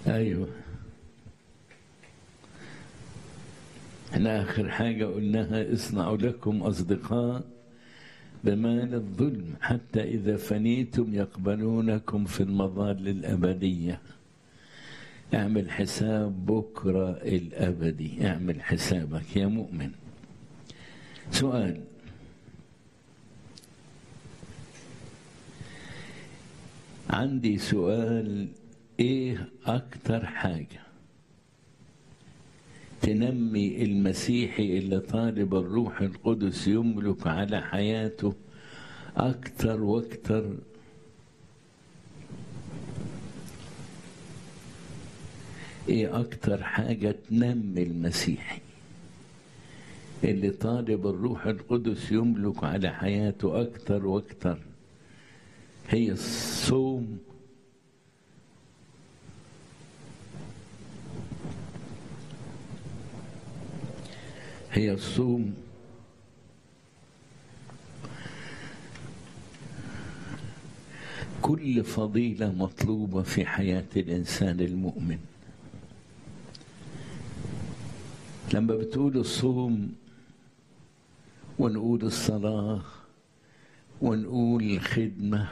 ايوه احنا اخر حاجه قلناها اصنعوا لكم اصدقاء بمال الظلم حتى اذا فنيتم يقبلونكم في المظال الابديه اعمل حساب بكره الابدي اعمل حسابك يا مؤمن سؤال عندي سؤال ايه اكتر حاجه تنمي المسيحي اللي طالب الروح القدس يملك على حياته اكتر واكتر ايه اكتر حاجه تنمي المسيحي اللي طالب الروح القدس يملك على حياته اكتر واكتر هي الصوم هي الصوم كل فضيلة مطلوبة في حياة الإنسان المؤمن لما بتقول الصوم ونقول الصلاة ونقول الخدمة